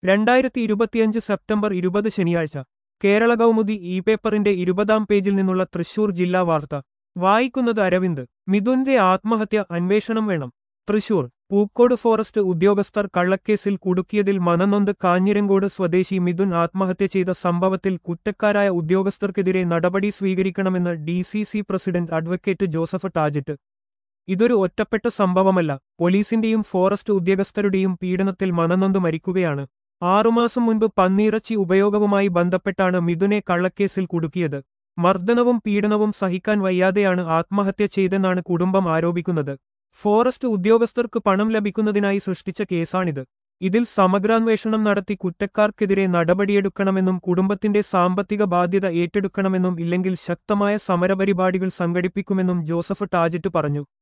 രണ്ടായിരത്തി ഇരുപത്തിയഞ്ച് സെപ്റ്റംബർ ഇരുപത് ശനിയാഴ്ച കേരള കൗമുദി ഇ പേപ്പറിന്റെ ഇരുപതാം പേജിൽ നിന്നുള്ള തൃശൂർ ജില്ലാ വാർത്ത വായിക്കുന്നത് അരവിന്ദ് മിഥുന്റെ ആത്മഹത്യ അന്വേഷണം വേണം തൃശൂർ പൂക്കോട് ഫോറസ്റ്റ് ഉദ്യോഗസ്ഥർ കള്ളക്കേസിൽ കുടുക്കിയതിൽ മനനൊന്ത് കാഞ്ഞിരങ്കോട് സ്വദേശി മിഥുൻ ആത്മഹത്യ ചെയ്ത സംഭവത്തിൽ കുറ്റക്കാരായ ഉദ്യോഗസ്ഥർക്കെതിരെ നടപടി സ്വീകരിക്കണമെന്ന് D C C president advocate Joseph Tajet ഇതൊരു ഒറ്റപ്പെട്ട സംഭവമല്ല പോലീസിന്റെയും ഫോറസ്റ്റ് ഉദ്യോഗസ്ഥരുടെയും പീഡനത്തിൽ മനനൊന്ത് മരിക്കുകയാണ് ആറുമാസം മുൻപ് പന്നിയിറച്ചി ഉപയോഗവുമായി ബന്ധപ്പെട്ടാണ് മിഥുനെ കള്ളക്കേസിൽ കുടുക്കിയത് മർദ്ദനവും പീഡനവും സഹിക്കാൻ വയ്യാതെയാണ് ആത്മഹത്യ ചെയ്തെന്നാണ് കുടുംബം ആരോപിക്കുന്നത് ഫോറസ്റ്റ് ഉദ്യോഗസ്ഥർക്ക് പണം ലഭിക്കുന്നതിനായി സൃഷ്ടിച്ച കേസാണിത് ഇതിൽ സമഗ്രാന്വേഷണം നടത്തി കുറ്റക്കാർക്കെതിരെ നടപടിയെടുക്കണമെന്നും കുടുംബത്തിന്റെ സാമ്പത്തിക ബാധ്യത ഏറ്റെടുക്കണമെന്നും ഇല്ലെങ്കിൽ ശക്തമായ സമരപരിപാടികൾ സംഘടിപ്പിക്കുമെന്നും ജോസഫ് ടാജറ്റ് പറഞ്ഞു